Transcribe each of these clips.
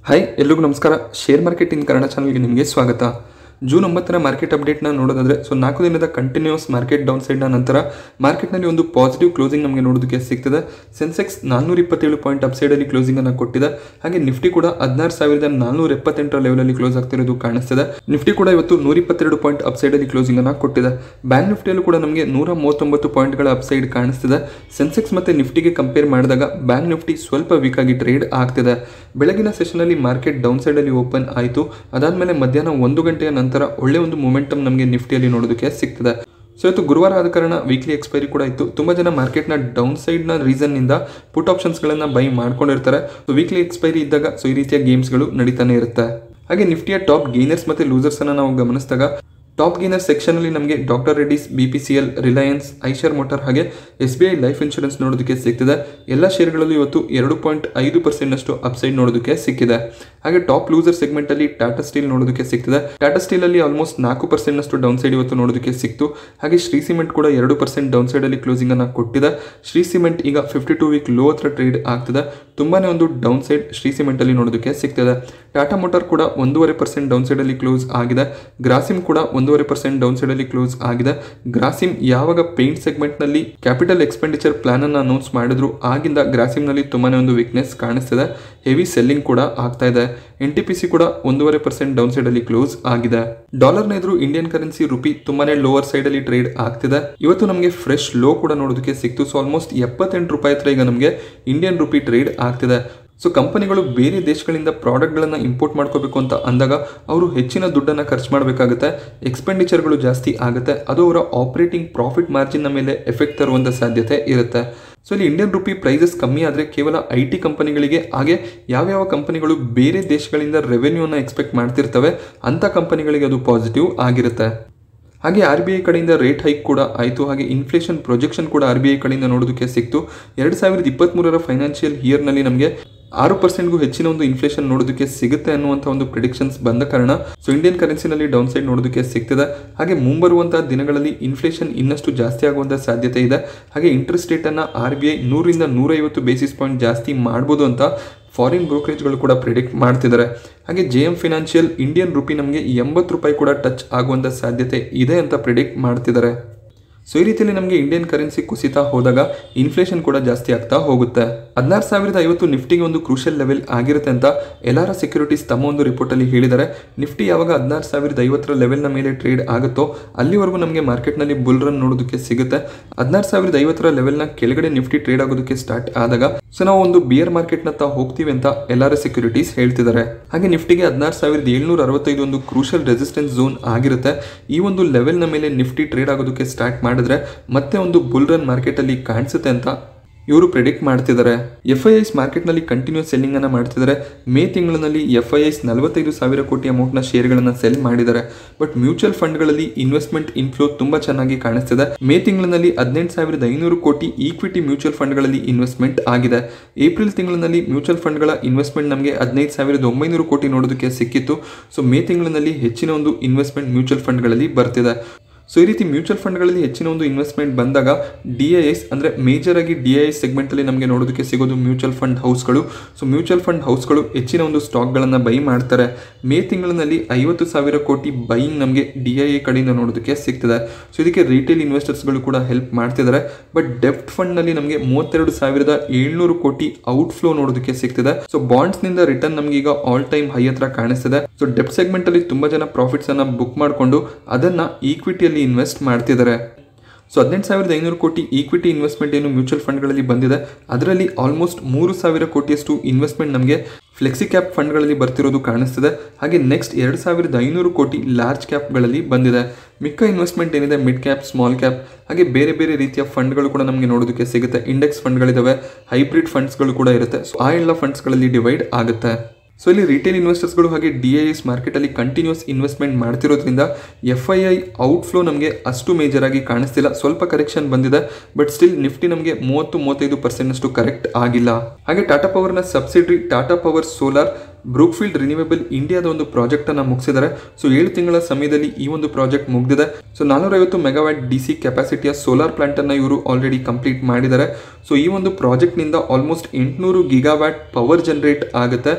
hi ಎಲ್ರಿಗೂ ನಮಸ್ಕಾರ share market in Kannada ಚಾನಲ್ಗೆ ನಿಮಗೆ ಸ್ವಾಗತ ಜೂನ್ ಒಂಬತ್ತರ ಮಾರ್ಕೆಟ್ ಅಪ್ಡೇಟ್ನ ನೋಡೋದಾದ್ರೆ ಸೊ ನಾಲ್ಕು ದಿನದ ಕಂಟಿನ್ಯೂಸ್ ಮಾರ್ಕೆಟ್ ಡೌನ್ ಸೈಡ್ನ ನಂತರ ಮಾರ್ಕೆಟ್ನಲ್ಲಿ ಒಂದು ಪಾಸಿಟಿವ್ ಕ್ಲೋಸಿಂಗ್ ನಮಗೆ ನೋಡೋದಕ್ಕೆ ಸಿಗ್ತದೆ ಸೆನ್ಸೆಕ್ಸ್ ನಾನ್ನೂರ ಇಪ್ಪತ್ತೇಳು ಪಾಯಿಂಟ್ ಅಪ್ಸೈಡಲ್ಲಿ ಕ್ಲೋಸಿಂಗನ್ನು ಕೊಟ್ಟಿದೆ ಹಾಗೆ ನಿಫ್ಟಿ ಕೂಡ ಹದಿನಾರು ಸಾವಿರದ ನಾನ್ನೂರ ಎಪ್ಪತ್ತೆಂಟರ ಲೆವೆಲಲ್ಲಿ ಕ್ಲೋಸ್ ಆಗ್ತಿರೋದು ಕಾಣಿಸ್ತಿದೆ ನಿಫ್ಟಿ ಕೂಡ ಇವತ್ತು ನೂರ ಇಪ್ಪತ್ತೆರಡು ಪಾಯಿಂಟ್ ಅಪ್ಸೈಡಲ್ಲಿ ಕ್ಲೋಸಿಂಗನ್ನು ಕೊಟ್ಟಿದೆ ಬ್ಯಾಂಕ್ ನಿಫ್ಟಿಯಲ್ಲೂ ಕೂಡ ನಮಗೆ ನೂರ ಮೂವತ್ತೊಂಬತ್ತು ಪಾಯಿಂಟ್ಗಳ ಅಪ್ಸೈಡ್ ಕಾಣಿಸ್ತಿದೆ ಸೆನ್ಸೆಕ್ಸ್ ಮತ್ತು ನಿಫ್ಟಿಗೆ ಕಂಪೇರ್ ಮಾಡಿದಾಗ ಬ್ಯಾಂಕ್ ನಿಫ್ಟಿ ಸ್ವಲ್ಪ ವೀಕ್ ಆಗಿ ಟ್ರೇಡ್ ಆಗ್ತಿದೆ ಬೆಳಗಿನ ಸೆಷನಲ್ಲಿ ಮಾರ್ಕೆಟ್ ಡೌನ್ ಸೈಡಲ್ಲಿ ಓಪನ್ ಆಯಿತು ಅದಾದಮೇಲೆ ಮಧ್ಯಾಹ್ನ ಒಂದು ಗಂಟೆಯ ನಂತರ ಒಳ್ಳೆ ಒಂದು ಮೊಮೆಂಟಮ್ ನಮಗೆ ನಿಫ್ಟಿಯಲ್ಲಿ ನೋಡೋದಕ್ಕೆ ಸಿಗ್ತದೆ ಸೊ ಇವತ್ತು ಗುರುವಾರ ಆದ ಕಾರಣ ವೀಕ್ಲಿ ಎಕ್ಸ್ಪೈರಿ ಕೂಡ ಇತ್ತು ತುಂಬ ಜನ ಮಾರ್ಕೆಟ್ನ ಡೌನ್ ಸೈಡ್ನ ರೀಸನ್ನಿಂದ ಪುಟ್ ಆಪ್ಷನ್ಸ್ಗಳನ್ನು ಬೈ ಮಾಡ್ಕೊಂಡಿರ್ತಾರೆ ಸೊ ವೀಕ್ಲಿ ಎಕ್ಸ್ಪೈರಿ ಇದ್ದಾಗ ಸೊ ಈ ರೀತಿಯ ಗೇಮ್ಸ್ಗಳು ನಡೀತಾನೆ ಇರುತ್ತೆ ಹಾಗೆ ನಿಫ್ಟಿಯ ಟಾಪ್ ಗೇನರ್ಸ್ ಮತ್ತು ಲೂಸರ್ಸನ್ನು ನಾವು ಗಮನಿಸಿದಾಗ ಟಾಪ್ ಗೇನರ್ ಸೆಕ್ಷನಲ್ಲಿ ನಮಗೆ doctor Reddy's B P C L Reliance Eicher motor ಹಾಗೆ S B I life insurance ನೋಡೋದಕ್ಕೆ ಸಿಗ್ತಿದೆ ಎಲ್ಲ ಶೇರ್ಗಳಲ್ಲೂ ಇವತ್ತು ಎರಡು ಪಾಯಿಂಟ್ ಐದು ಪರ್ಸೆಂಟ್ನಷ್ಟು ಅಪ್ಸೈಡ್ ನೋಡೋದಕ್ಕೆ ಸಿಕ್ಕಿದೆ ಹಾಗೆ ಟಾಪ್ ಲೂಸರ್ ಸೆಗ್ಮೆಂಟಲ್ಲಿ ಟಾಟಾ ಸ್ಟೀಲ್ ನೋಡೋದಕ್ಕೆ ಸಿಗ್ತಿದೆ ಟಾಟಾ ಸ್ಟೀಲಲ್ಲಿ ಆಲ್ಮೋಸ್ಟ್ ನಾಲ್ಕು ಪರ್ಸೆಂಟ್ನಷ್ಟು ಡೌನ್ ಸೈಡ್ ಇವತ್ತು ನೋಡೋದಕ್ಕೆ ಸಿಕ್ತು ಹಾಗೆ ಶ್ರೀ ಸಿಮೆಂಟ್ ಕೂಡ ಎರಡು ಪರ್ಸೆಂಟ್ ಡೌನ್ ಸೈಡಲ್ಲಿ ಕ್ಲೋಸಿಂಗನ್ನು ಕೊಟ್ಟಿದೆ ಶ್ರೀ ಸಿಮೆಂಟ್ ಈಗ ಫಿಫ್ಟಿ ಟೂ ವೀಕ್ ಲೋ ಹತ್ರ ಟ್ರೇಡ್ ಆಗ್ತಿದೆ ತುಂಬಾ ಒಂದು ಡೌನ್ ಸೈಡ್ ಶ್ರೀ ಸಿಮೆಂಟಲ್ಲಿ ನೋಡೋದಕ್ಕೆ ಸಿಗ್ತದೆ ಟಾಟಾ ಮೋಟಾರ್ ಕೂಡ ಒಂದೂವರೆ ಪರ್ಸೆಂಟ್ ಡೌನ್ ಸೈಡಲ್ಲಿ ಕ್ಲೋಸ್ ಆಗಿದೆ ಗ್ರಾಸಿಮ್ ಕೂಡ ಒಂದೂವರೆ ಪರ್ಸೆಂಟ್ ಡೌನ್ ಸೈಡಲ್ಲಿ ಕ್ಲೋಸ್ ಆಗಿದೆ ಗ್ರಾಸಿಮ್ ಯಾವಾಗ ಪೇಂಟ್ ಸೆಗ್ಮೆಂಟ್ನಲ್ಲಿ ಕ್ಯಾಪಿಟಲ್ ಎಕ್ಸ್ಪೆಂಡಿಚರ್ ಪ್ಲಾನ್ ಅನ್ನು ಅನೌನ್ಸ್ ಮಾಡಿದ್ರು ಆಗಿಂದ ಗ್ರಾಸಿಮ್ನಲ್ಲಿ ತುಂಬಾನೇ ಒಂದು ವೀಕ್ನೆಸ್ ಕಾಣಿಸ್ತಿದೆ ಹೆವಿ ಸೆಲ್ಲಿಂಗ್ ಕೂಡ ಆಗ್ತಾ ಇದೆ ಎನ್ ಟಿ ಪಿ ಸಿ ಕೂಡ ಒಂದೂವರೆ ಪರ್ಸೆಂಟ್ ಡೌನ್ ಸೈಡಲ್ಲಿ ಕ್ಲೋಸ್ ಆಗಿದೆ ಡಾಲರ್ನ ಎದುರು ಇಂಡಿಯನ್ ಕರೆನ್ಸಿ ರುಪಿ ತುಂಬಾನೇ ಲೋವರ್ ಸೈಡಲ್ಲಿ ಟ್ರೇಡ್ ಆಗ್ತಿದೆ ಇವತ್ತು ನಮಗೆ ಫ್ರೆಶ್ ಲೋ ಕೂಡ ನೋಡೋದಕ್ಕೆ ಸಿಕ್ತು ಸೊ ಆಲ್ಮೋಸ್ಟ್ ಎಪ್ಪತ್ತೆಂಟು ರೂಪಾಯಿ ಹತ್ರ ಈಗ ನಮಗೆ ಇಂಡಿಯನ್ ರುಪಿ ಟ್ರೇಡ್ ಆಗ್ತಿದೆ ಸೊ ಕಂಪನಿಗಳು ಬೇರೆ ದೇಶಗಳಿಂದ ಪ್ರಾಡಕ್ಟ್ಗಳನ್ನು ಇಂಪೋರ್ಟ್ ಮಾಡ್ಕೋಬೇಕು ಅಂತ ಅಂದಾಗ ಅವರು ಹೆಚ್ಚಿನ ದುಡ್ಡನ್ನು ಖರ್ಚು ಮಾಡಬೇಕಾಗುತ್ತೆ ಎಕ್ಸ್ಪೆಂಡಿಚರ್ಗಳು ಜಾಸ್ತಿ ಆಗುತ್ತೆ ಅದು ಅವರ ಆಪರೇಟಿಂಗ್ ಪ್ರಾಫಿಟ್ ಮಾರ್ಜಿನ್ನ ಮೇಲೆ ಎಫೆಕ್ಟ್ ತರುವಂಥ ಸಾಧ್ಯತೆ ಇರುತ್ತೆ ಸೊ ಇಲ್ಲಿ ಇಂಡಿಯನ್ ರುಪಿ ಪ್ರೈಸಸ್ ಕಮ್ಮಿ ಆದರೆ ಕೇವಲ ಐ ಟಿ ಕಂಪನಿಗಳಿಗೆ ಹಾಗೆ ಯಾವ್ಯಾವ ಕಂಪನಿಗಳು ಬೇರೆ ದೇಶಗಳಿಂದ ರೆವೆನ್ಯೂನ ಎಕ್ಸ್ಪೆಕ್ಟ್ ಮಾಡ್ತಿರ್ತವೆ ಅಂಥ ಕಂಪನಿಗಳಿಗೆ ಅದು ಪಾಸಿಟಿವ್ ಆಗಿರುತ್ತೆ ಹಾಗೆ ಆರ್ ಬಿ ಐ ಕಡೆಯಿಂದ ರೇಟ್ ಹೈಕ್ ಕೂಡ ಆಯಿತು ಹಾಗೆ ಇನ್ಫ್ಲೇಷನ್ ಪ್ರೊಜೆಕ್ಷನ್ ಕೂಡ ಆರ್ ಬಿ ಐ ಕಡೆಯಿಂದ ನೋಡೋದಕ್ಕೆ ಸಿಕ್ತು ಎರಡು ಸಾವಿರದ ಇಪ್ಪತ್ತ್ಮೂರರ ಫೈನಾನ್ಷಿಯಲ್ ಇಯರ್ನಲ್ಲಿ ನಮಗೆ ಆರು ಪರ್ಸೆಂಟ್ಗೂ ಹೆಚ್ಚಿನ ಒಂದು ಇನ್ಫ್ಲೇಷನ್ ನೋಡೋದಕ್ಕೆ ಸಿಗುತ್ತೆ ಅನ್ನುವಂಥ ಒಂದು ಪ್ರಿಡಿಕ್ಷನ್ಸ್ ಬಂದ ಕಾರಣ ಸೊ ಇಂಡಿಯನ್ ಕರೆನ್ಸಿನಲ್ಲಿ ಡೌನ್ ಸೈಡ್ ನೋಡೋದಕ್ಕೆ ಸಿಗ್ತದೆ ಹಾಗೆ ಮುಂಬರುವಂತಹ ದಿನಗಳಲ್ಲಿ ಇನ್ಫ್ಲೇಷನ್ ಇನ್ನಷ್ಟು ಜಾಸ್ತಿ ಆಗುವಂಥ ಸಾಧ್ಯತೆ ಇದೆ ಹಾಗೆ ಇಂಟ್ರೆಸ್ಟ್ ರೇಟನ್ನು ಆರ್ ಬಿ ಐ ನೂರಿಂದ ನೂರೈವತ್ತು ಬೇಸಿಸ್ ಪಾಯಿಂಟ್ ಜಾಸ್ತಿ ಮಾಡ್ಬೋದು ಅಂತ ಫಾರಿನ್ ಬ್ರೋಕರೇಜ್ಗಳು ಕೂಡ ಪ್ರಿಡಿಕ್ಟ್ ಮಾಡ್ತಿದ್ದಾರೆ ಹಾಗೆ J M financial Indian rupee ನಮಗೆ ಎಂಬತ್ತು ರೂಪಾಯಿ ಕೂಡ ಟಚ್ ಆಗುವಂಥ ಸಾಧ್ಯತೆ ಇದೆ ಅಂತ ಪ್ರಿಡಿಕ್ಟ್ ಮಾಡ್ತಿದ್ದಾರೆ ಸೊ ಈ ರೀತಿಯಲ್ಲಿ ನಮಗೆ ಇಂಡಿಯನ್ ಕರೆನ್ಸಿ ಕುಸಿತ ಹೋದಾಗ ಇನ್ಫ್ಲೇಷನ್ ಕೂಡ ಜಾಸ್ತಿ ಆಗ್ತಾ ಹೋಗುತ್ತೆ ಹದಿನಾರು ಸಾವಿರದ ಐವತ್ತು ನಿಫ್ಟಿಗೆ ಒಂದು ಕ್ರೂಷಿಯಲ್ ಲೆವೆಲ್ ಆಗಿರುತ್ತೆ ಅಂತ ಎಲ್ಲಾರ ಸೆಕ್ಯೂರಿಟೀಸ್ ತಮ್ಮ ಒಂದು ರಿಪೋರ್ಟಲ್ಲಿ ಹೇಳಿದ್ದಾರೆ ನಿಫ್ಟಿ ಯಾವಾಗ ಹದಿನಾರು ಸಾವಿರದ ಐವತ್ತರ ಲೆವೆಲ್ನ ಮೇಲೆ ಟ್ರೇಡ್ ಆಗುತ್ತೋ ಅಲ್ಲಿವರೆಗೂ ನಮಗೆ ಮಾರ್ಕೆಟ್ನಲ್ಲಿ ಬುಲ್ ರನ್ ನೋಡೋದಕ್ಕೆ ಸಿಗುತ್ತೆ ಹದಿನಾರು ಸಾವಿರದ ಐವತ್ತರ ಲೆವೆಲ್ನ ಕೆಳಗಡೆ ನಿಫ್ಟಿ ಟ್ರೇಡ್ ಆಗೋದಕ್ಕೆ ಸ್ಟಾರ್ಟ್ ಆದಾಗ ಸೊ ನಾವು ಒಂದು ಬಿಯರ್ ಮಾರ್ಕೆಟ್ನತ್ತ ಹೋಗ್ತೀವಿ ಅಂತ ಎಲ್ಲಾರ ಸೆಕ್ಯೂರಿಟೀಸ್ ಹೇಳ್ತಿದ್ದಾರೆ ಹಾಗೆ ನಿಫ್ಟಿಗೆ ಹದಿನಾರು ಸಾವಿರದ ಏಳ್ನೂರ ಅರವತ್ತೈದು ಒಂದು ಕ್ರೂಷಿಯಲ್ ರೆಸಿಸ್ಟೆನ್ಸ್ ಝೋನ್ ಆಗಿರುತ್ತೆ ಈ ಒಂದು ಲೆವೆಲ್ನ ಮೇಲೆ ನಿಫ್ಟಿ ಟ್ರೇಡ್ ಆಗೋದಕ್ಕೆ ಸ್ಟಾರ್ಟ್ ಮಾಡಿದ್ರೆ ಮತ್ತೆ ಒಂದು ಬುಲ್ ರನ್ ಮಾರ್ಕೆಟಲ್ಲಿ ಕಾಣಿಸುತ್ತೆ ಅಂತ ಇವರು ಪ್ರಿಡಿಕ್ಟ್ ಮಾಡ್ತಿದ್ದಾರೆ ಎಫ್ ಐ ಐಸ್ ಮಾರ್ಕೆಟ್ನಲ್ಲಿ ಕಂಟಿನ್ಯೂಸ್ ಸೆಲ್ಲಿಂಗ್ ಅನ್ನು ಮಾಡ್ತಿದ್ದಾರೆ ಮೇ ತಿಂಗಳಿನಲ್ಲಿ ಎಫ್ ಐ ಐಸ್ ನಲವತ್ತೈದು ಸಾವಿರ ಕೋಟಿ ಅಮೌಂಟ್ನ ಶೇರ್ಗಳನ್ನು ಸೆಲ್ ಮಾಡಿದ್ದಾರೆ ಬಟ್ ಮ್ಯೂಚುವಲ್ ಫಂಡ್ಗಳಲ್ಲಿ ಇನ್ವೆಸ್ಟ್ಮೆಂಟ್ ಇನ್ಫ್ಲೋ ತುಂಬಾ ಚೆನ್ನಾಗಿ ಕಾಣಿಸ್ತಿದೆ ಮೇ ತಿಂಗಳಿನಲ್ಲಿ ಹದಿನೆಂಟು ಸಾವಿರದ ಐನೂರು ಕೋಟಿ ಈಕ್ವಿಟಿ ಮ್ಯೂಚುವಲ್ ಫಂಡ್ಗಳಲ್ಲಿ ಇನ್ವೆಸ್ಟ್ಮೆಂಟ್ ಆಗಿದೆ ಏಪ್ರಿಲ್ ತಿಂಗಳಿನಲ್ಲಿ ಮ್ಯೂಚುವಲ್ ಫಂಡ್ಗಳ ಇನ್ವೆಸ್ಟ್ಮೆಂಟ್ ನಮಗೆ ಹದಿನೈದು ಸಾವಿರದ ಒಂಬೈನೂರು ಕೋಟಿ ನೋಡೋದಕ್ಕೆ ಸಿಕ್ಕಿತ್ತು ಸೊ ಮೇ ತಿಂಗಳಿನಲ್ಲಿ ಹೆಚ್ಚಿನ ಒಂದು ಇನ್ವೆಸ್ಟ್ಮೆಂಟ್ ಮ್ಯೂಚುವಲ್ ಫಂಡ್ಗಳಲ್ಲಿ ಬರ್ತಿದೆ ಸೊ ಈ ರೀತಿ ಮ್ಯೂಚುವಲ್ ಫಂಡ್ಗಳಲ್ಲಿ ಹೆಚ್ಚಿನ ಒಂದು ಇನ್ವೆಸ್ಟ್ಮೆಂಟ್ ಬಂದಾಗ ಡಿ ಐ ಎಸ್ ಅಂದರೆ ಮೇಜರ್ ಆಗಿ ಡಿ ಐ ಎಸ್ ಸೆಗ್ಮೆಂಟಲ್ಲಿ ನಮಗೆ ನೋಡೋದಕ್ಕೆ ಸಿಗೋದು ಮ್ಯೂಚುವಲ್ ಫಂಡ್ ಹೌಸ್ಗಳು ಸೊ ಮ್ಯೂಚುವಲ್ ಫಂಡ್ ಹೌಸ್ಗಳು ಹೆಚ್ಚಿನ ಒಂದು ಸ್ಟಾಕ್ಗಳನ್ನು ಬೈ ಮಾಡ್ತಾರೆ ಮೇ ತಿಂಗಳಿನಲ್ಲಿ ಐವತ್ತು ಸಾವಿರ ಕೋಟಿ ಬೈಯಿಂಗ್ ನಮಗೆ ಡಿ ಐ ಎ ಕಡೆಯಿಂದ ನೋಡೋದಕ್ಕೆ ಸಿಗ್ತದೆ ಸೊ ಇದಕ್ಕೆ ರಿಟೇಲ್ ಇನ್ವೆಸ್ಟರ್ಸ್ಗಳು ಕೂಡ ಹೆಲ್ಪ್ ಮಾಡ್ತಿದ್ದಾರೆ ಬಟ್ ಡೆಪ್ಟ್ ಫಂಡ್ನಲ್ಲಿ ನಮಗೆ ಮೂವತ್ತೆರಡು ಸಾವಿರದ ಏಳ್ನೂರು ಕೋಟಿ ಔಟ್ಫ್ಲೋ ನೋಡೋದಕ್ಕೆ ಸಿಗ್ತಿದೆ ಸೊ ಬಾಂಡ್ಸ್ನಿಂದ ರಿಟರ್ನ್ ನಮಗೆ ಈಗ ಆಲ್ ಟೈಮ್ ಹೈ ಹತ್ರ ಕಾಣಿಸ್ತಿದೆ ಸೊ ಡೆಪ್ಟ್ ಸೆಗ್ಮೆಂಟಲ್ಲಿ ತುಂಬ ಜನ ಪ್ರಾಫಿಟ್ಸನ್ನು ಬುಕ್ ಮಾಡಿಕೊಂಡು ಅದನ್ನು ಈಕ್ವಿಟಿಯಲ್ಲಿ ಇನ್ವೆಸ್ಟ್ ಮಾಡ್ತಿದ್ದಾರೆ ಸೊ ಹದಿನೆಂಟು ಸಾವಿರದ ಐನೂರು ಕೋಟಿ ಈಕ್ವಿಟಿ ಇನ್ವೆಸ್ಟ್ಮೆಂಟ್ ಏನು ಮ್ಯೂಚುವಲ್ ಫಂಡ್ಗಳಲ್ಲಿ ಬಂದಿದೆ ಅದರಲ್ಲಿ ಆಲ್ಮೋಸ್ಟ್ ಮೂರು ಸಾವಿರ ಕೋಟಿಯಷ್ಟು ಇನ್ವೆಸ್ಟ್ಮೆಂಟ್ ನಮಗೆ ಫ್ಲೆಕ್ಸಿ ಕ್ಯಾಪ್ ಫಂಡ್ಗಳಲ್ಲಿ ಬರ್ತಿರೋದು ಕಾಣಿಸ್ತಿದೆ ಹಾಗೆ ನೆಕ್ಸ್ಟ್ ಎರಡು ಸಾವಿರದ ಐನೂರು ಕೋಟಿ ಲಾರ್ಜ್ ಕ್ಯಾಪ್ಗಳಲ್ಲಿ ಬಂದಿದೆ ಮಿಕ್ಕ ಇನ್ವೆಸ್ಟ್ಮೆಂಟ್ ಏನಿದೆ ಮಿಡ್ ಕ್ಯಾಪ್ ಸ್ಮಾಲ್ ಕ್ಯಾಪ್ ಹಾಗೆ ಬೇರೆ ಬೇರೆ ರೀತಿಯ ಫಂಡ್ಗಳು ಕೂಡ ನಮಗೆ ನೋಡೋದಕ್ಕೆ ಸಿಗುತ್ತೆ ಇಂಡೆಕ್ಸ್ ಫಂಡ್ಗಳಿದ್ದಾವೆ ಹೈಬ್ರಿಡ್ ಫಂಡ್ಸ್ಗಳು ಕೂಡ ಇರುತ್ತೆ ಸೊ ಆ ಎಲ್ಲ ಫಂಡ್ಸ್ಗಳಲ್ಲಿ ಡಿವೈಡ್ ಆಗುತ್ತೆ ಸೊ ಇಲ್ಲಿ ರಿಟೇಲ್ ಇನ್ವೆಸ್ಟರ್ಸ್ಗಳು ಹಾಗೆ ಡಿ ಐ ಎಸ್ ಮಾರ್ಕೆಟಲ್ಲಿ ಕಂಟಿನ್ಯೂಸ್ ಇನ್ವೆಸ್ಟ್ಮೆಂಟ್ ಮಾಡ್ತಿರೋದ್ರಿಂದ ಎಫ್ ಐ ಐ ಔಟ್ಫ್ಲೋ ನಮಗೆ ಅಷ್ಟು ಮೇಜರ್ ಆಗಿ ಕಾಣಿಸ್ತಿಲ್ಲ ಸ್ವಲ್ಪ ಕರೆಕ್ಷನ್ ಬಂದಿದೆ ಬಟ್ ಸ್ಟಿಲ್ ನಿಫ್ಟಿ ನಮಗೆ ಮೂವತ್ತು ಮೂವತ್ತೈದು ಪರ್ಸೆಂಟ್ನಷ್ಟು ಕರೆಕ್ಟ್ ಆಗಿಲ್ಲ ಹಾಗೆ ಟಾಟಾ ಪವರ್ನ subsidiary Tata power solar Brookfield renewable ಇಂಡಿಯಾದ ಒಂದು ಪ್ರಾಜೆಕ್ಟ್ ಅನ್ನ ಮುಗಿಸಿದ್ದಾರೆ ಸೊ ಏಳು ತಿಂಗಳ ಸಮಯದಲ್ಲಿ ಈ ಒಂದು ಪ್ರಾಜೆಕ್ಟ್ ಮುಗಿದಿದೆ ಸೊ ನಾನೂರೈವತ್ತು ಮೆಗಾವ್ಯಾಟ್ ಡಿ ಸಿ ಕೆಪಾಸಿಟಿಯ ಸೋಲಾರ್ ಪ್ಲಾಂಟ್ ಅನ್ನ ಇವರು ಆಲ್ರೆಡಿ ಕಂಪ್ಲೀಟ್ ಮಾಡಿದ್ದಾರೆ ಸೊ ಈ ಒಂದು ಪ್ರಾಜೆಕ್ಟ್ ನಿಂದ ಆಲ್ಮೋಸ್ಟ್ ಎಂಟುನೂರು ಗಿಗಾವ್ಯಾಟ್ ಪವರ್ ಜನರೇಟ್ ಆಗುತ್ತೆ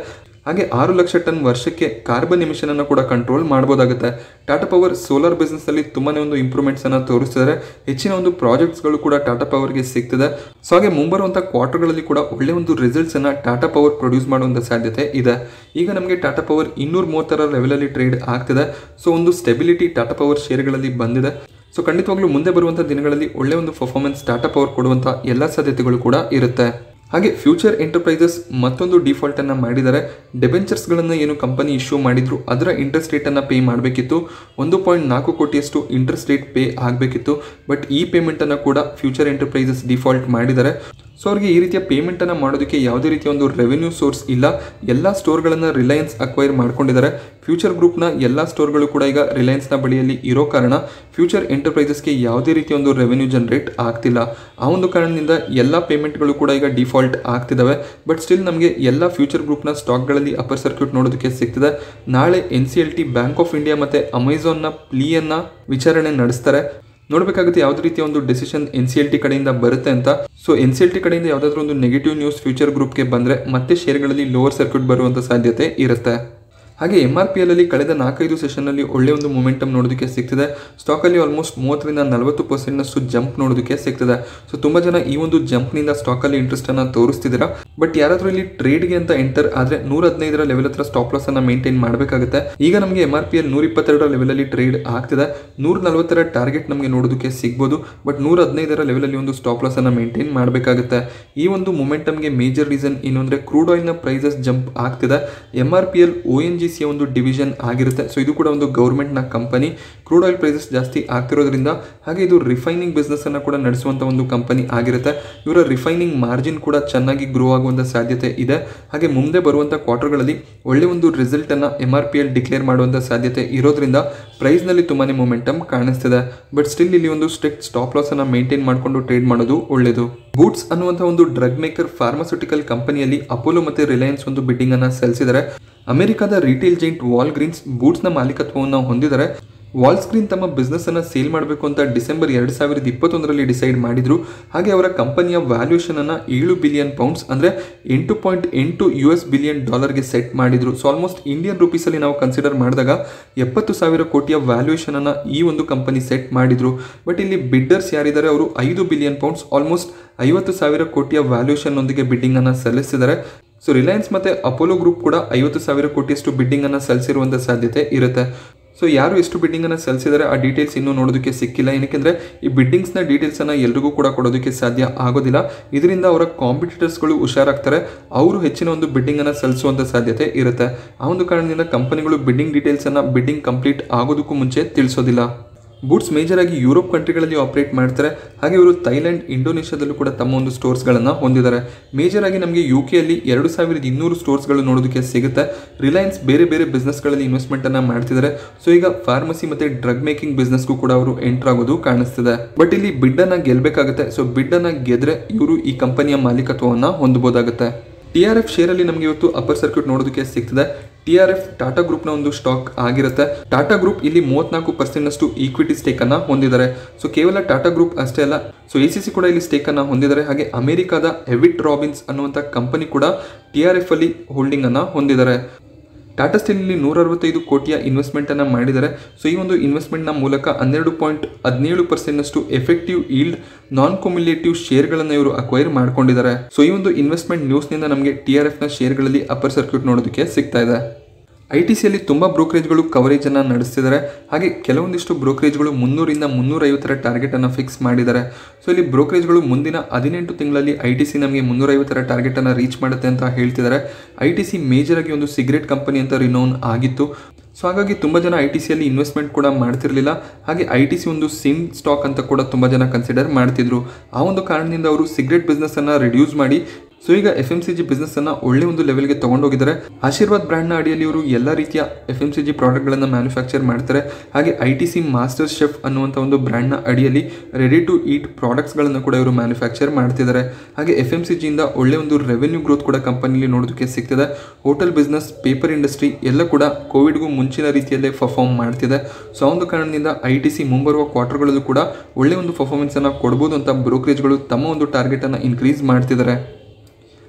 ಹಾಗೆ ಆರು ಲಕ್ಷ ಟನ್ ವರ್ಷಕ್ಕೆ ಕಾರ್ಬನ್ ಎಮಿಷನ್ ಅನ್ನು ಕೂಡ ಕಂಟ್ರೋಲ್ ಮಾಡ್ಬೋದಾಗುತ್ತೆ ಟಾಟಾ ಪವರ್ ಸೋಲಾರ್ ಬಿಸ್ನೆಸ್ ಅಲ್ಲಿ ತುಂಬಾನೇ ಒಂದು ಇಂಪ್ರೂವ್ಮೆಂಟ್ಸ್ ಅನ್ನ ತೋರಿಸ್ತಿದ್ದಾರೆ ಹೆಚ್ಚಿನ ಒಂದು ಪ್ರಾಜೆಕ್ಟ್ಸ್ಗಳು ಕೂಡ ಟಾಟಾ ಪವರ್ಗೆ ಸಿಗ್ತದೆ ಸೊ ಹಾಗೆ ಮುಂಬರುವಂಥ ಕ್ವಾರ್ಟರ್ಗಳಲ್ಲಿ ಕೂಡ ಒಳ್ಳೆ ಒಂದು ರಿಸಲ್ಟ್ಸ್ ಅನ್ನ ಟಾಟಾ ಪವರ್ ಪ್ರೊಡ್ಯೂಸ್ ಮಾಡುವಂಥ ಸಾಧ್ಯತೆ ಇದೆ ಈಗ ನಮಗೆ ಟಾಟಾ ಪವರ್ ಇನ್ನೂರ ಮೂವತ್ತರ ಲೆವೆಲಲ್ಲಿ ಟ್ರೇಡ್ ಆಗ್ತಿದೆ ಸೊ ಒಂದು ಸ್ಟೆಬಿಲಿಟಿ ಟಾಟಾ ಪವರ್ ಶೇರ್ಗಳಲ್ಲಿ ಬಂದಿದೆ ಸೊ ಖಂಡಿತವಾಗ್ಲೂ ಮುಂದೆ ಬರುವಂಥ ದಿನಗಳಲ್ಲಿ ಒಳ್ಳೆ ಒಂದು ಪರ್ಫಾರ್ಮೆನ್ಸ್ ಟಾಟಾ ಪವರ್ ಕೊಡುವಂಥ ಎಲ್ಲ ಸಾಧ್ಯತೆಗಳು ಕೂಡ ಇರುತ್ತೆ ಹಾಗೆ ಫ್ಯೂಚರ್ ಎಂಟರ್ಪ್ರೈಸಸ್ ಮತ್ತೊಂದು ಡಿಫಾಲ್ಟ್ ಅನ್ನ ಮಾಡಿದ್ದಾರೆ ಡೆಬೆಂಚರ್ಸ್ಗಳನ್ನು ಏನು ಕಂಪನಿ ಇಶ್ಯೂ ಮಾಡಿದ್ರು ಅದರ ಇಂಟ್ರೆಸ್ಟ್ ರೇಟನ್ನು ಪೇ ಮಾಡಬೇಕಿತ್ತು ಒಂದು ಪಾಯಿಂಟ್ ನಾಲ್ಕು ಕೋಟಿಯಷ್ಟು ಇಂಟ್ರೆಸ್ಟ್ ರೇಟ್ ಪೇ ಆಗಬೇಕಿತ್ತು ಬಟ್ ಈ ಪೇಮೆಂಟನ್ನು ಕೂಡ ಫ್ಯೂಚರ್ ಎಂಟರ್ಪ್ರೈಸಸ್ ಡಿಫಾಲ್ಟ್ ಮಾಡಿದ್ದಾರೆ ಸೊ ಅವ್ರಿಗೆ ಈ ರೀತಿಯ ಪೇಮೆಂಟನ್ನು ಮಾಡೋದಕ್ಕೆ ಯಾವುದೇ ರೀತಿಯ ಒಂದು ರೆವೆನ್ಯೂ ಸೋರ್ಸ್ ಇಲ್ಲ ಎಲ್ಲ ಸ್ಟೋರ್ಗಳನ್ನು ರಿಲಯನ್ಸ್ ಅಕ್ವೈರ್ ಮಾಡ್ಕೊಂಡಿದ್ದಾರೆ ಫ್ಯೂಚರ್ ಗ್ರೂಪ್ನ ಎಲ್ಲ ಸ್ಟೋರ್ಗಳು ಕೂಡ ಈಗ ರಿಲಯನ್ಸ್ನ ಬಳಿಯಲ್ಲಿ ಇರೋ ಕಾರಣ ಫ್ಯೂಚರ್ ಎಂಟರ್ಪ್ರೈಸಸ್ಗೆ ಯಾವುದೇ ರೀತಿಯ ಒಂದು ರೆವೆನ್ಯೂ ಜನರೇಟ್ ಆಗ್ತಿಲ್ಲ ಆ ಒಂದು ಕಾರಣದಿಂದ ಎಲ್ಲ ಪೇಮೆಂಟ್ಗಳು ಕೂಡ ಈಗ ಡಿಫಾಲ್ಟ್ ಆಗ್ತಿದ್ದಾವೆ ಬಟ್ ಸ್ಟಿಲ್ ನಮಗೆ ಎಲ್ಲ ಫ್ಯೂಚರ್ ಗ್ರೂಪ್ನ ಸ್ಟಾಕ್ಗಳಲ್ಲಿ ಅಪ್ಪರ್ ಸರ್ಕ್ಯೂಟ್ ನೋಡೋದಕ್ಕೆ ಸಿಗ್ತದೆ ನಾಳೆ N C L T bank of India ಮತ್ತು ಅಮೆಝಾನ್ನ ಪ್ಲೀಯನ್ನು ವಿಚಾರಣೆ ನಡೆಸ್ತಾರೆ ನೋಡಬೇಕಾಗುತ್ತೆ ಯಾವುದೇ ರೀತಿಯ ಒಂದು decision N C L T ಕಡೆಯಿಂದ ಬರುತ್ತೆ ಅಂತ so N C L T ಕಡೆಯಿಂದ ಯಾವುದಾದ್ರೂ ಒಂದು ನೆಗೆಟಿವ್ ನ್ಯೂಸ್ ಫ್ಯೂಚರ್ ಗ್ರೂಪ್ಗೆ ಬಂದರೆ ಮತ್ತೆ ಶೇರ್ಗಳಲ್ಲಿ ಲೋವರ್ ಸರ್ಕ್ಯೂಟ್ ಬರುವಂಥ ಸಾಧ್ಯತೆ ಇರುತ್ತೆ ಹಾಗೆ ಎಮ್ ಆರ್ ಪಿ ಎಲ್ ಕಳೆದ ನಾಲ್ಕೈದು ಸೆಷನ್ನಲ್ಲಿ ಒಳ್ಳೆ ಒಂದು ಮೊಮೆಂಟಮ್ ನೋಡೋದಕ್ಕೆ ಸಿಗ್ತಿದೆ ಸ್ಟಾಕಲ್ಲಿ ಆಲ್ಮೋಸ್ಟ್ ಮೂವತ್ತರಿಂದ ನಲವತ್ತು ಪರ್ಸೆಂಟ್ನಷ್ಟು ಜಂಪ್ ನೋಡೋದಕ್ಕೆ ಸಿಗ್ತದೆ ಸೊ ತುಂಬ ಜನ ಈ ಒಂದು ಜಂಪ್ನಿಂದ ಸ್ಟಾಕಲ್ಲಿ ಇಂಟ್ರೆಸ್ಟನ್ನು ತೋರಿಸ್ತಿದ್ದೀರಾ ಬಟ್ ಯಾರಾದರೂ ಇಲ್ಲಿ ಟ್ರೇಡ್ಗೆ ಅಂತ ಎಂಟರ್ ಆದರೆ ನೂರ ಹದಿನೈದರ ಲೆವೆಲ್ ಹತ್ರ ಸ್ಟಾಪ್ ಲಾಸ್ ಅನ್ನ ಮೇಂಟೈನ್ ಮಾಡಬೇಕಾಗುತ್ತೆ ಈಗ ನಮಗೆ ಎಮ್ ಆರ್ ಪಿ ಎಲ್ ನೂರ ಇಪ್ಪತ್ತೆರಡರ ಲೆವೆಲಲ್ಲಿ ಟ್ರೇಡ್ ಆಗ್ತಿದೆ ನೂರ ನಲವತ್ತರ ಟಾರ್ಗೆಟ್ ನಮಗೆ ನೋಡೋದಕ್ಕೆ ಸಿಗ್ಬೋದು ಬಟ್ ನೂರ ಹದಿನೈದರ ಲೆವೆಲಲ್ಲಿ ಒಂದು ಸ್ಟಾಪ್ ಲಾಸ್ ಅನ್ನ ಮೇಂಟೈನ್ ಮಾಡಬೇಕಾಗುತ್ತೆ ಈ ಒಂದು ಮೊಮೆಂಟಮ್ಗೆ ಮೇಜರ್ ರೀಸನ್ ಏನು ಅಂದರೆ ಕ್ರೂಡ್ ಆಯಿಲ್ನ ಪ್ರೈಸಸ್ ಜಂಪ್ ಆಗ್ತಿದೆ M R P L O N G C ಒಂದು ಡಿವಿಷನ್ ಆಗಿರುತ್ತೆ ಸೊ ಇದು ಕೂಡ ಒಂದು ಗೌರ್ಮೆಂಟ್ನ ಕಂಪನಿ ಕ್ರೂಡ್ ಆಯಿಲ್ ಪ್ರೈಸಸ್ ಜಾಸ್ತಿ ಆಗ್ತಿರೋದ್ರಿಂದ ಹಾಗೆ ಇದು ರಿಫೈನಿಂಗ್ ಬಿಸ್ನೆಸ್ ಅನ್ನು ಕೂಡ ನಡೆಸುವಂಥ ಒಂದು ಕಂಪನಿ ಆಗಿರುತ್ತೆ ಇವರ ರಿಫೈನಿಂಗ್ ಮಾರ್ಜಿನ್ ಕೂಡ ಚೆನ್ನಾಗಿ ಗ್ರೋ ಆಗುವಂಥ ಸಾಧ್ಯತೆ ಇದೆ ಹಾಗೆ ಮುಂದೆ ಬರುವಂಥ ಕ್ವಾರ್ಟರ್ಗಳಲ್ಲಿ ಒಳ್ಳೆ ಒಂದು ರಿಸಲ್ಟ್ ಅನ್ನ M R P L declare ಮಾಡುವಂಥ ಸಾಧ್ಯತೆ ಇರೋದ್ರಿಂದ ಪ್ರೈಸ್ನಲ್ಲಿ ತುಂಬಾನೇ ಮೊಮೆಂಟಮ್ ಕಾಣಿಸ್ತಿದೆ ಬಟ್ ಸ್ಟಿಲ್ ಇಲ್ಲಿ ಒಂದು ಸ್ಟ್ರಿಕ್ಟ್ ಸ್ಟಾಪ್ ಲಾಸ್ ಅನ್ನ ಮೇಂಟೈನ್ ಮಾಡಿಕೊಂಡು ಟ್ರೇಡ್ ಮಾಡೋದು ಒಳ್ಳೆಯದು ಬೂಟ್ಸ್ ಅನ್ನುವಂಥ ಒಂದು ಡ್ರಗ್ ಮೇಕರ್ ಫಾರ್ಮಾಸ್ಯೂಟಿಕಲ್ ಕಂಪನಿಯಲ್ಲಿ ಅಪೋಲೋ ಮತ್ತು ರಿಲಯನ್ಸ್ ಒಂದು ಬಿಡ್ಡಿಂಗ್ ಅನ್ನ ಸಲ್ಲಿಸಿದ್ದಾರೆ ಅಮೆರಿಕದ ರಿಟೇಲ್ ಜೈಂಟ್ ವಾಲ್ ಗ್ರೀನ್ಸ್ ಬೂಟ್ಸ್ನ ಮಾಲೀಕತ್ವವನ್ನು ಹೊಂದಿದ್ದಾರೆ ವಾಲ್ ಸ್ಕ್ರೀನ್ ತಮ್ಮ ಬಿಸ್ನೆಸ್ ಅನ್ನ ಸೇಲ್ ಮಾಡಬೇಕು ಅಂತ ಡಿಸೆಂಬರ್ ಎರಡು ಸಾವಿರದ ಇಪ್ಪತ್ತೊಂದರಲ್ಲಿ ಡಿಸೈಡ್ ಮಾಡಿದ್ರು ಹಾಗೆ ಅವರ ಕಂಪನಿಯ ವ್ಯಾಲ್ಯೂಯೇಷನ್ ಅನ್ನ ಏಳು ಬಿಲಿಯನ್ ಪೌಂಡ್ಸ್ ಅಂದ್ರೆ ಎಂಟು ಪಾಯಿಂಟ್ ಎಂಟು ಯು ಎಸ್ ಬಿಲಿಯನ್ ಡಾಲರ್ಗೆ ಸೆಟ್ ಮಾಡಿದ್ರು ಸೊ ಆಲ್ಮೋಸ್ಟ್ ಇಂಡಿಯನ್ ರುಪೀಸಲ್ಲಿ ನಾವು ಕನ್ಸಿಡರ್ ಮಾಡಿದಾಗ ಎಪ್ಪತ್ತು ಸಾವಿರ ಕೋಟಿಯ ವ್ಯಾಲ್ಯೂಯೇಷನ್ ಅನ್ನ ಈ ಒಂದು ಕಂಪನಿ ಸೆಟ್ ಮಾಡಿದ್ರು ಬಟ್ ಇಲ್ಲಿ ಬಿಡ್ಡರ್ಸ್ ಯಾರಿದ್ದಾರೆ ಅವರು ಐದು ಬಿಲಿಯನ್ ಪೌಂಡ್ಸ್ ಆಲ್ಮೋಸ್ಟ್ ಐವತ್ತು ಸಾವಿರ ಕೋಟಿಯ ವ್ಯಾಲ್ಯೂಯೇಷನ್ ಒಂದಿಗೆ ಬಿಡ್ಡಿಂಗ್ ಅನ್ನ ಸಲ್ಲಿಸಿದ್ದಾರೆ ಸೊ ರಿಲಯನ್ಸ್ ಮತ್ತೆ ಅಪೋಲೋ ಗ್ರೂಪ್ ಕೂಡ ಐವತ್ತು ಸಾವಿರ ಕೋಟಿಯಷ್ಟು ಬಿಡ್ಡಿಂಗ್ ಅನ್ನ ಸಲ್ಲಿಸಿರುವಂಥ ಸಾಧ್ಯತೆ ಇರುತ್ತೆ ಸೊ ಯಾರು ಎಷ್ಟು ಬಿಡ್ಡಿಂಗ್ ಅನ್ನ ಸಲ್ಲಿಸಿದರೆ ಆ ಡೀಟೇಲ್ಸ್ ಇನ್ನೂ ನೋಡೋದಕ್ಕೆ ಸಿಕ್ಕಿಲ್ಲ ಏನಕ್ಕೆಂದ್ರೆ ಈ ಬಿಡ್ಡಿಂಗ್ಸ್ನ ಡೀಟೇಲ್ಸ್ ಅನ್ನ ಎಲ್ರಿಗೂ ಕೂಡ ಕೊಡೋದಕ್ಕೆ ಸಾಧ್ಯ ಆಗೋದಿಲ್ಲ ಇದರಿಂದ ಅವರ ಕಾಂಪಿಟೇಟರ್ಸ್ಗಳು ಹುಷಾರಾಗ್ತಾರೆ ಅವರು ಹೆಚ್ಚಿನ ಒಂದು ಬಿಡ್ಡಿಂಗ್ ಅನ್ನ ಸಲ್ಲಿಸುವಂತ ಸಾಧ್ಯತೆ ಇರುತ್ತೆ ಆ ಒಂದು ಕಾರಣದಿಂದ ಕಂಪನಿಗಳು ಬಿಡ್ಡಿಂಗ್ ಡೀಟೇಲ್ಸ್ ಅನ್ನ ಬಿಡ್ಡಿಂಗ್ ಕಂಪ್ಲೀಟ್ ಆಗೋದಕ್ಕೂ ಮುಂಚೆ ತಿಳಿಸೋದಿಲ್ಲ ಬೂಟ್ಸ್ ಮೇಜರ್ ಆಗಿ ಯುರೋಪ್ ಕಂಟ್ರಿಗಳಲ್ಲಿ ಆಪರೇಟ್ ಮಾಡ್ತಾರೆ ಹಾಗೆ ಇವರು ಥೈಲ್ಯಾಂಡ್ ಇಂಡೋನೇಷ್ಯಾದಲ್ಲೂ ಕೂಡ ತಮ್ಮ ಒಂದು ಸ್ಟೋರ್ಸ್ಗಳನ್ನು ಹೊಂದಿದ್ದಾರೆ ಮೇಜರ್ ಆಗಿ ನಮಗೆ ಯು ಕೆಯಲ್ಲಿ ಎರಡು ಸಾವಿರದ ಇನ್ನೂರು ಸ್ಟೋರ್ಸ್ಗಳು ನೋಡೋದಕ್ಕೆ ಸಿಗುತ್ತೆ ರಿಲಯನ್ಸ್ ಬೇರೆ ಬೇರೆ ಬಿಸ್ನೆಸ್ಗಳಲ್ಲಿ ಇನ್ವೆಸ್ಟ್ಮೆಂಟನ್ನು ಮಾಡ್ತಿದ್ದಾರೆ ಸೊ ಈಗ ಫಾರ್ಮಸಿ ಮತ್ತು ಡ್ರಗ್ ಮೇಕಿಂಗ್ ಬಿಸ್ನೆಸ್ಗೂ ಕೂಡ ಅವರು ಎಂಟರ್ ಆಗೋದು ಕಾಣಿಸ್ತಿದೆ ಬಟ್ ಇಲ್ಲಿ ಬಿಡ್ಡನ್ನು ಗೆಲ್ಲಬೇಕಾಗುತ್ತೆ ಸೊ ಬಿಡ್ಡನ್ನು ಗೆದ್ರೆ ಇವರು ಈ ಕಂಪನಿಯ ಮಾಲೀಕತ್ವವನ್ನು ಹೊಂದಬಹುದಾಗುತ್ತೆ ಟಿ ಆರ್ ಎಫ್ ಶೇರಲ್ಲಿ ನಮಗೆ ಇವತ್ತು ಅಪ್ಪರ್ ಸರ್ಕ್ಯೂಟ್ ನೋಡೋದಕ್ಕೆ ಸಿಗ್ತದೆ ಟಿ ಆರ್ ಎಫ್ ಟಾಟಾ ಗ್ರೂಪ್ನ ಒಂದು ಸ್ಟಾಕ್ ಆಗಿರುತ್ತೆ ಟಾಟಾ ಗ್ರೂಪ್ ಇಲ್ಲಿ ಮೂವತ್ನಾಲ್ಕು ಪರ್ಸೆಂಟ್ನಷ್ಟು ಈಕ್ವಿಟಿ ಸ್ಟೇಕನ್ನು ಹೊಂದಿದ್ದಾರೆ ಸೊ ಕೇವಲ ಟಾಟಾ ಗ್ರೂಪ್ ಅಷ್ಟೇ ಅಲ್ಲ ಸೊ ಎ ಸಿ ಸಿ ಕೂಡ ಇಲ್ಲಿ ಸ್ಟೇಕನ್ನು ಹೊಂದಿದ್ದಾರೆ ಹಾಗೆ ಅಮೆರಿಕಾದ ಎವಿಟ್ ರಾಬಿನ್ಸ್ ಅನ್ನುವಂಥ ಕಂಪನಿ ಕೂಡ ಟಿ ಆರ್ ಎಫ್ ಅಲ್ಲಿ ಹೋಲ್ಡಿಂಗನ್ನು ಹೊಂದಿದ್ದಾರೆ ಟಾಟಾ ಸ್ಟೀಲಲ್ಲಿ ನೂರ ಅರವತ್ತೈದು ಕೋಟಿಯ ಇನ್ವೆಸ್ಟ್ಮೆಂಟನ್ನು ಮಾಡಿದ್ದಾರೆ ಸೊ ಈ ಒಂದು ಇನ್ವೆಸ್ಟ್ಮೆಂಟ್ನ ಮೂಲಕ ಹನ್ನೆರಡು ಪಾಯಿಂಟ್ ಹದಿನೇಳು ಪರ್ಸೆಂಟ್ನಷ್ಟು ಎಫೆಕ್ಟಿವ್ ಈಲ್ಡ್ ನಾನ್ ಕೊಮ್ಯುಲೇಟಿವ್ ಶೇರ್ಗಳನ್ನು ಇವರು ಅಕ್ವೈರ್ ಮಾಡ್ಕೊಂಡಿದ್ದಾರೆ ಸೊ ಈ ಒಂದು ಇನ್ವೆಸ್ಟ್ಮೆಂಟ್ ನ್ಯೂಸ್ನಿಂದ ನಮಗೆ ಟಿ ಆರ್ ಎಫ್ನ ಶೇರ್ಗಳಲ್ಲಿ ಅಪ್ಪರ್ ಸರ್ಕ್ಯೂಟ್ ನೋಡೋದಕ್ಕೆ ಸಿಗ್ತಾ ಇದೆ ಐ ಟಿ ಸಿಯಲ್ಲಿ ತುಂಬ ಬ್ರೋಕರೇಜ್ಗಳು ಕವರೇಜನ್ನು ನಡೆಸ್ತಿದ್ದಾರೆ ಹಾಗೆ ಕೆಲವೊಂದಿಷ್ಟು ಬ್ರೋಕರೇಜ್ಗಳು ಮುನ್ನೂರಿಂದ ಮುನ್ನೂರೈವತ್ತರ ಟಾರ್ಗೆಟನ್ನು ಫಿಕ್ಸ್ ಮಾಡಿದ್ದಾರೆ ಸೊ ಇಲ್ಲಿ ಬ್ರೋಕರೇಜ್ಗಳು ಮುಂದಿನ ಹದಿನೆಂಟು ತಿಂಗಳಲ್ಲಿ ಐ ಟಿ ಸಿ ನಮಗೆ ಮುನ್ನೂರೈವತ್ತರ ಟಾರ್ಗೆಟನ್ನು ರೀಚ್ ಮಾಡುತ್ತೆ ಅಂತ ಹೇಳ್ತಿದ್ದಾರೆ ಐ ಟಿ ಸಿ ಮೇಜರ್ ಆಗಿ ಒಂದು ಸಿಗರೆಟ್ ಕಂಪನಿ ಅಂತ ರಿನೌನ್ ಆಗಿತ್ತು ಸೊ ಹಾಗಾಗಿ ತುಂಬ ಜನ ಐ ಟಿ ಸಿಯಲ್ಲಿ ಇನ್ವೆಸ್ಟ್ಮೆಂಟ್ ಕೂಡ ಮಾಡ್ತಿರ್ಲಿಲ್ಲ ಹಾಗೆ ಐ ಟಿ ಸಿ ಒಂದು ಸಿನ್ ಸ್ಟಾಕ್ ಅಂತ ಕೂಡ ತುಂಬ ಜನ ಕನ್ಸಿಡರ್ ಮಾಡ್ತಿದ್ರು ಆ ಒಂದು ಕಾರಣದಿಂದ ಅವರು ಸಿಗರೆಟ್ ಬಿಸ್ನೆಸ್ಸನ್ನು ರಿಡ್ಯೂಸ್ ಮಾಡಿ ಸೊ ಈಗ F M C G business ಅನ್ನ ಒಳ್ಳೆ ಒಂದು ಲೆವೆಲ್ಗೆ ತಗೊಂಡೋಗಿದ್ದಾರೆ ಆಶೀರ್ವಾದ್ ಬ್ರ್ಯಾಂಡ್ನ ಅಡಿಯಲ್ಲಿ ಇವರು ಎಲ್ಲ ರೀತಿಯ ಎಫ್ ಎಂ ಸಿ ಜಿ ಪ್ರಾಡಕ್ಟ್ಗಳನ್ನು ಮ್ಯಾನುಫ್ಯಾಕ್ಚರ್ ಮಾಡ್ತಾರೆ ಹಾಗೆ I T C master chef ಅನ್ನುವಂಥ ಒಂದು ಬ್ರ್ಯಾಂಡ್ನ ಅಡಿಯಲ್ಲಿ ರೆಡಿ ಟು ಈಟ್ ಪ್ರಾಡಕ್ಟ್ಸ್ಗಳನ್ನು ಕೂಡ ಇವರು ಮ್ಯಾನುಫ್ಯಾಕ್ಚರ್ ಮಾಡ್ತಿದ್ದಾರೆ ಹಾಗೆ ಎಫ್ ಎಂ ಸಿ ಜಿಯಿಂದ ಒಳ್ಳೆ ಒಂದು ರೆವೆನ್ಯೂ ಗ್ರೋತ್ ಕೂಡ ಕಂಪನಿಲಿ ನೋಡೋದಕ್ಕೆ ಸಿಗ್ತದೆ ಹೋಟೆಲ್ ಬಿಸ್ನೆಸ್ ಪೇಪರ್ ಇಂಡಸ್ಟ್ರಿ ಎಲ್ಲ ಕೂಡ ಕೋವಿಡ್ಗೂ ಮುಂಚಿನ ರೀತಿಯಲ್ಲೇ ಪರ್ಫಾರ್ಮ್ ಮಾಡ್ತಿದೆ ಸೊ ಆ ಒಂದು ಕಾರಣದಿಂದ ಐ ಟಿ ಸಿ ಮುಂಬರುವ ಕ್ವಾರ್ಟರ್ಗಳಲ್ಲೂ ಕೂಡ ಒಳ್ಳೆ ಒಂದು ಪರ್ಫಾರ್ಮೆನ್ಸನ್ನು ಕೊಡ್ಬೋದು ಅಂತ ಬ್ರೋಕರೇಜ್ಗಳು ತಮ್ಮ ಒಂದು ಟಾರ್ಗೆಟನ್ನು ಇನ್ಕ್ರೀಸ್ ಮಾಡ್ತಿದ್ದಾರೆ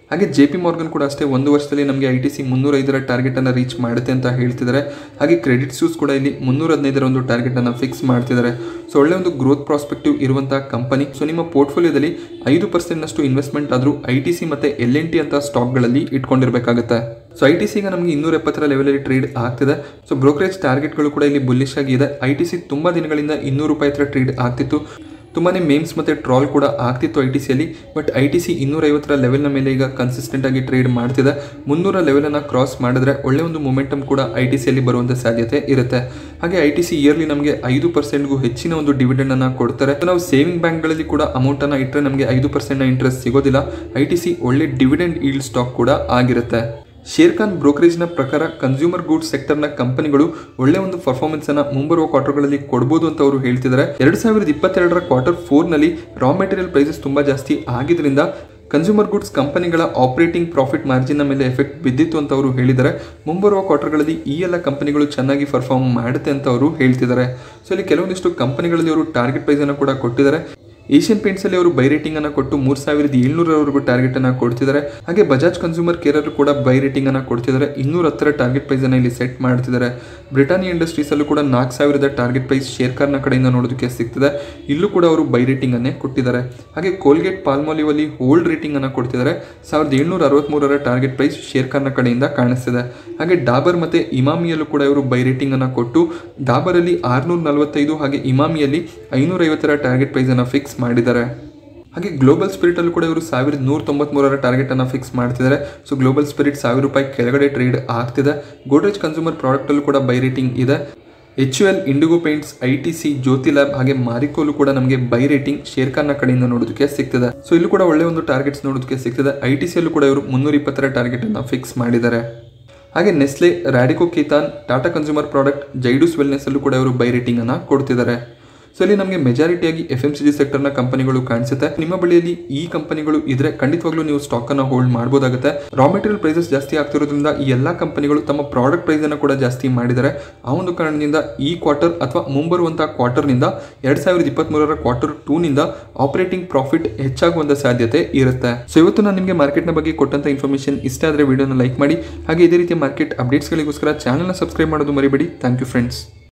ಹಾಗೆ ಜೆ ಪಿ ಮಾರ್ಗನ್ ಕೂಡ ಅಷ್ಟೇ ಒಂದು ವರ್ಷದಲ್ಲಿ ನಮಗೆ ಐ ಟಿ ಸಿ ಮುನ್ನೂರ ಐದರ ಟಾರ್ಗೆಟ್ ಅನ್ನು ರೀಚ್ ಮಾಡುತ್ತೆ ಅಂತ ಹೇಳ್ತಿದ್ದಾರೆ ಹಾಗೆ ಕ್ರೆಡಿಟ್ ಸ್ಯೂಸ್ ಕೂಡ ಇಲ್ಲಿ ಮುನ್ನೂರ ಹದಿನೈದರ ಒಂದು ಟಾರ್ಗೆಟ್ ಅನ್ನು ಫಿಕ್ಸ್ ಮಾಡ್ತಿದ್ದಾರೆ ಸೊ ಒಳ್ಳೆ ಒಂದು ಗ್ರೋತ್ ಪ್ರಾಸ್ಪೆಕ್ಟಿವ್ ಇರುವಂತಹ ಕಂಪನಿ ಸೊ ನಿಮ್ಮ ಪೋರ್ಟ್ಫೋಲಿಯೋದಲ್ಲಿ ಐದು ಪರ್ಸೆಂಟ್ನಷ್ಟು ಇನ್ವೆಸ್ಟ್ಮೆಂಟ್ ಆದರೂ ಐ ಟಿ ಸಿ ಮತ್ತು ಎಲ್ ಎನ್ ಟಿ ಅಂತ ಸ್ಟಾಕ್ಗಳಲ್ಲಿ ಇಟ್ಕೊಂಡಿರಬೇಕಾಗುತ್ತೆ ಸೊ ಐ ಟಿ ಸಿಗ ನಮಗೆ ಇನ್ನೂರ ಎಪ್ಪತ್ತರ ಲೆವೆಲಲ್ಲಿ ಟ್ರೇಡ್ ಆಗ್ತಿದೆ ಸೊ ಬ್ರೋಕರೇಜ್ ಟಾರ್ಗೆಟ್ಗಳು ಕೂಡ ಇಲ್ಲಿ ಬುಲ್ಲಿಶ್ ಆಗಿದೆ ಐ ಟಿ ಸಿ ತುಂಬ ದಿನಗಳಿಂದ ಇನ್ನೂರು ರೂಪಾಯಿ ಹತ್ರ ಟ್ರೇಡ್ ಆಗ್ತಿತ್ತು ತುಂಬಾ ಮೇಮ್ಸ್ ಮತ್ತು ಟ್ರಾಲ್ ಕೂಡ ಆಗ್ತಿತ್ತು ಐ ಟಿ ಸಿಯಲ್ಲಿ ಬಟ್ ಐ ಟಿ ಸಿ ಇನ್ನೂರೈವತ್ತರ ಲೆವೆಲ್ನ ಮೇಲೆ ಈಗ ಕನ್ಸಿಸ್ಟೆಂಟ್ ಆಗಿ ಟ್ರೇಡ್ ಮಾಡ್ತಿದೆ ಮುನ್ನೂರ ಲೆವೆಲನ್ನು ಕ್ರಾಸ್ ಮಾಡಿದ್ರೆ ಒಳ್ಳೆ ಒಂದು ಮೊಮೆಂಟಮ್ ಕೂಡ ಐ ಟಿ ಸಿಯಲ್ಲಿ ಬರುವಂಥ ಸಾಧ್ಯತೆ ಇರುತ್ತೆ ಹಾಗೆ ಐ ಟಿ ಸಿ ಇಯರ್ಲಿ ನಮಗೆ ಐದು ಪರ್ಸೆಂಟ್ಗೂ ಹೆಚ್ಚಿನ ಒಂದು ಡಿವಿಡೆಂಡ್ ಅನ್ನು ಕೊಡ್ತಾರೆ ನಾವು ಸೇವಿಂಗ್ ಬ್ಯಾಂಕ್ಗಳಲ್ಲಿ ಕೂಡ ಅಮೌಂಟನ್ನು ಇಟ್ಟರೆ ನಮಗೆ ಐದು ಪರ್ಸೆಂಟ್ನ ಇಂಟ್ರೆಸ್ಟ್ ಸಿಗೋದಿಲ್ಲ ಐ ಟಿ ಸಿ ಒಳ್ಳೆ ಡಿವಿಡೆಂಡ್ ಈಲ್ಡ್ ಸ್ಟಾಕ್ ಕೂಡ ಆಗಿರುತ್ತೆ ಶೇರ್ ಖಾನ್ ಬ್ರೋಕರೇಜ್ನ ಪ್ರಕಾರ ಕನ್ಸ್ಯೂಮರ್ ಗೂಡ್ಸ್ ಸೆಕ್ಟರ್ನ ಕಂಪನಿಗಳು ಒಳ್ಳೆ ಒಂದು ಪರ್ಫಾರ್ಮೆನ್ಸ್ ಅನ್ನ ಮುಂಬರುವ ಕ್ವಾರ್ಟರ್ಗಳಲ್ಲಿ ಕೊಡಬಹುದು ಅಂತ ಅವರು ಹೇಳ್ತಿದ್ದಾರೆ ಎರಡು ಸಾವಿರದ ಇಪ್ಪತ್ತೆರಡರ ಕ್ವಾರ್ಟರ್ ಫೋರ್ನಲ್ಲಿ ರಾ ಮೆಟೀರಿಯಲ್ ಪ್ರೈಸಸ್ ತುಂಬಾ ಜಾಸ್ತಿ ಆಗಿದ್ರಿಂದ ಕನ್ಸ್ಯೂಮರ್ ಗುಡ್ಸ್ ಕಂಪನಿಗಳ ಆಪರೇಟಿಂಗ್ ಪ್ರಾಫಿಟ್ ಮಾರ್ಜಿನ್ನ ಮೇಲೆ ಎಫೆಕ್ಟ್ ಬಿದ್ದಿತ್ತು ಅಂತ ಅವರು ಹೇಳಿದ್ದಾರೆ ಮುಂಬರುವ ಕ್ವಾರ್ಟರ್ಗಳಲ್ಲಿ ಈ ಎಲ್ಲ ಕಂಪನಿಗಳು ಚೆನ್ನಾಗಿ ಪರ್ಫಾರ್ಮ್ ಮಾಡುತ್ತೆ ಅಂತ ಅವರು ಹೇಳ್ತಿದ್ದಾರೆ ಸೊ ಇಲ್ಲಿ ಕೆಲವೊಂದಿಷ್ಟು ಕಂಪನಿಗಳಲ್ಲಿ ಅವರು ಟಾರ್ಗೆಟ್ ಪ್ರೈಸನ್ನು ಕೂಡ ಕೊಟ್ಟಿದ್ದಾರೆ ಏಷ್ಯನ್ ಪೇಂಟ್ಸಲ್ಲಿ ಅವರು ಬೈ ರೇಟಿಂಗ್ ಅನ್ನು ಕೊಟ್ಟು ಮೂರು ಸಾವಿರದ ಏಳ್ನೂರವರೆಗೂ ಟಾರ್ಗೆಟ್ ಅನ್ನು ಕೊಡ್ತಿದ್ದಾರೆ ಹಾಗೆ ಬಜಾಜ್ ಕನ್ಸ್ಯೂಮರ್ ಕೇರ್ ಅವರು ಕೂಡ ಬೈ ರೇಟಿಂಗ್ ಅನ್ನು ಕೊಡ್ತಿದ್ದಾರೆ ಇನ್ನೂರ ಹತ್ತರ ಟಾರ್ಗೆಟ್ ಪ್ರೈಸ್ ಅನ್ನು ಇಲ್ಲಿ ಸೆಟ್ ಮಾಡ್ತಿದ್ದಾರೆ ಬ್ರಿಟಾನಿಯಾ ಇಂಡಸ್ಟ್ರೀಸ್ ಅಲ್ಲೂ ಕೂಡ ನಾಲ್ಕು ಸಾವಿರದ ಟಾರ್ಗೆಟ್ ಪ್ರೈಸ್ ಶೇರ್ ಕಾರ್ನ ಕಡೆಯಿಂದ ನೋಡೋದಕ್ಕೆ ಸಿಗ್ತದೆ ಇಲ್ಲೂ ಕೂಡ ಅವರು ಬೈ ರೇಟಿಂಗ್ ಅನ್ನೇ ಕೊಟ್ಟಿದ್ದಾರೆ ಹಾಗೆ ಕೋಲ್ಗೇಟ್ ಪಾಲ್ಮಾಲಿವ್ ಅಲ್ಲಿ ಹೋಲ್ಡ್ ರೇಟಿಂಗ್ ಅನ್ನು ಕೊಡ್ತಿದ್ದಾರೆ ಸಾವಿರದ ಏಳ್ನೂರ ಅರವತ್ಮೂರರ ಟಾರ್ಗೆಟ್ ಪ್ರೈಸ್ ಶೇರ್ ಕಾರ್ನ ಕಡೆಯಿಂದ ಕಾಣಿಸ್ತಿದೆ ಹಾಗೆ ಡಾಬರ್ ಮತ್ತೆ ಇಮಾಮಿಯಲ್ಲೂ ಕೂಡ ಇವರು ಬೈ ರೇಟಿಂಗ್ ಅನ್ನು ಕೊಟ್ಟು ಡಾಬರಲ್ಲಿ ಆರ್ನೂರ ನಲವತ್ತೈದು ಹಾಗೆ ಇಮಾಮಿಯಲ್ಲಿ ಐನೂರ ಐವತ್ತರ ಟಾರ್ಗೆಟ್ ಪ್ರೈಸ್ ಅನ್ನು ಫಿಕ್ಸ್ ಮಾಡಿದ್ದಾರೆ ಹಾಗೆ ಗ್ಲೋಬಲ್ ಸ್ಪಿರಿಟ್ ಅಲ್ಲಿ ಕೂಡ ಇವರು ಸಾವಿರದ ನೂರ ತೊಂಬತ್ಮೂರರ ಟಾರ್ಗೆಟ್ ಅನ್ನು ಫಿಕ್ಸ್ ಮಾಡ್ತಿದ್ದಾರೆ ಸೊ ಗ್ಲೋಬಲ್ ಸ್ಪಿರಿಟ್ ಸಾವಿರ ರೂಪಾಯಿ ಕೆಳಗಡೆ ಟ್ರೇಡ್ ಆಗ್ತಿದೆ ಗೋಡ್ರೇಜ್ ಕನ್ಸ್ಯೂಮರ್ ಪ್ರಾಡಕ್ಟ್ ಅಲ್ಲೂ ಕೂಡ ಬೈ ರೇಟಿಂಗ್ ಇದೆ H U L Indigo Paints I T C Jyothy lab ಹಾಗೆ ಮಾರಿಕೋಲು ಕೂಡ ನಮಗೆ ಬೈ ರೇಟಿಂಗ್ ಶೇರ್ ಖಾನ್ನ ಕಡೆಯಿಂದ ನೋಡೋದಕ್ಕೆ ಸಿಗ್ತದೆ ಸೊ ಇಲ್ಲೂ ಕೂಡ ಒಳ್ಳೆ ಒಂದು ಟಾರ್ಗೆಟ್ಸ್ ನೋಡೋದಕ್ಕೆ ಸಿಗ್ತದೆ ಐ ಟಿ ಸಿಯಲ್ಲೂ ಕೂಡ ಇವರು ಮುನ್ನೂರ ಇಪ್ಪತ್ತರ ಟಾರ್ಗೆಟ್ ಅನ್ನು ಫಿಕ್ಸ್ ಮಾಡಿದ್ದಾರೆ ಹಾಗೆ Nestle Radico Khaitan Tata consumer product Zydus wellness ಅಲ್ಲೂ ಕೂಡ ಇವರು ಬೈ ರೇಟಿಂಗ್ ಅನ್ನು ಕೊಡ್ತಿದ್ದಾರೆ ಸೊ ಇಲ್ಲಿ ನಮಗೆ ಮೆಜಾರಿಟಿಯಾಗಿ ಎಫ್ ಎಂ ಸಿ ಜಿ ಸೆಕ್ಟರ್ನ ಕಂಪನಿಗಳು ಕಾಣಿಸುತ್ತೆ ನಿಮ್ಮ ಬಳಿಯಲ್ಲಿ ಈ ಕಂಪನಿಗಳು ಇದ್ರೆ ಖಂಡಿತವಾಗ್ಲೂ ನೀವು ಸ್ಟಾಕ್ ಅನ್ನು ಹೋಲ್ಡ್ ಮಾಡಬಹುದಾಗುತ್ತೆ ರಾ ಮೆಟೀರಿಯಲ್ ಪ್ರೈಸಸ್ ಜಾಸ್ತಿ ಆಗ್ತಿರೋದ್ರಿಂದ ಈ ಎಲ್ಲ ಕಂಪನಿಗಳು ತಮ್ಮ ಪ್ರಾಡಕ್ಟ್ ಪ್ರೈಸ್ ಅನ್ನು ಕೂಡ ಜಾಸ್ತಿ ಮಾಡಿದ್ದಾರೆ ಆ ಒಂದು ಕಾರಣದಿಂದ ಈ ಕ್ವಾರ್ಟರ್ ಅಥವಾ ಮುಂಬರುವಂತಹ ಕ್ವಾರ್ಟರ್ನಿಂದ ಎರಡ್ ಸಾವಿರದ ಇಪ್ಪತ್ಮೂರರ ಕ್ವಾರ್ಟರ್ ಟೂನಿಂದ ಆಪರೇಟಿಂಗ್ ಪ್ರಾಫಿಟ್ ಹೆಚ್ಚಾಗುವಂತ ಸಾಧ್ಯತೆ ಇರುತ್ತೆ ಸೊ ಇವತ್ತು ನಾನು ನಿಮಗೆ ಮಾರ್ಕೆಟ್ನ ಬಗ್ಗೆ ಕೊಟ್ಟಂತ ಇನ್ಫಾರ್ಮೇಶನ್ ಇಷ್ಟ ಆದರೆ ವಿಡಿಯೋನ ಲೈಕ್ ಮಾಡಿ ಹಾಗೆ ಇದೇ ರೀತಿಯ ಮಾರ್ಕೆಟ್ ಅಪ್ಡೇಟ್ಸ್ಗಳಿಗೋಸ್ಕರ ಚಾನಲ್ನ ಸಬ್ಸ್ಕ್ರೈಬ್ ಮಾಡೋದು ಮರಿಬೇಡಿ ಥ್ಯಾಂಕ್ ಯು ಫ್ರೆಂಡ್ಸ್